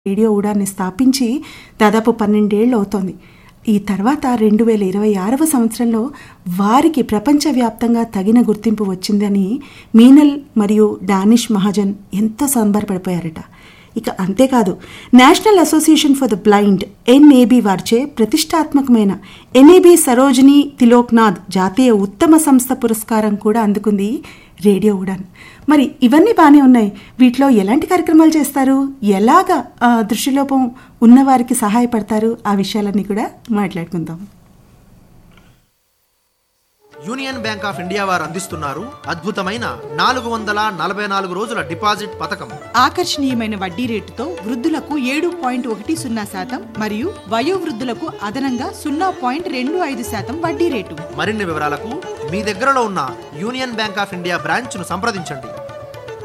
radio ఉడాన్ని స్థాపించి దాదాపు పన్నెండేళ్ళు అవుతోంది ఈ తర్వాత రెండు వేల ఇరవై ఆరవ సంవత్సరంలో వారికి ప్రపంచవ్యాప్తంగా తగిన గుర్తింపు వచ్చిందని మీనల్ మరియు డానిష్ మహాజన్ ఎంతో సంబరపడిపోయారట ఇక అంతేకాదు national association for the blind NAB వారిచే ప్రతిష్టాత్మకమైన ఎన్ఏబి సరోజిని తిలోక్నాథ్ జాతీయ ఉత్తమ సంస్థ పురస్కారం కూడా అందుకుంది రేడియో ఉడాన్ మరి ఇవన్నీ బాగానే ఉన్నాయి వీటిలో ఎలాంటి కార్యక్రమాలు చేస్తారు ఎలాగా ఆ, దృష్టిలోపం ఉన్నవారికి సహాయపడతారు ఆ విషయాలన్నీ కూడా మాట్లాడుకుందాం యూనియన్ బ్యాంక్ ఆఫ్ ఇండియా వారు అందిస్తున్నారు అద్భుతమైన నాలుగు వందల నలభై నాలుగు రోజుల డిపాజిట్ పథకం ఆకర్షణీయమైన వడ్డీ రేటుతో వృద్ధులకు ఏడు పాయింట్ ఒకటి సున్నా శాతం మరియు వయోవృద్ధులకు అదనంగా సున్నా పాయింట్ రెండు ఐదు శాతం వడ్డీ రేటు మరిన్ని వివరాలకు మీ దగ్గరలో ఉన్న యూనియన్ బ్యాంక్ ఆఫ్ ఇండియా బ్రాంచ్ను సంప్రదించండి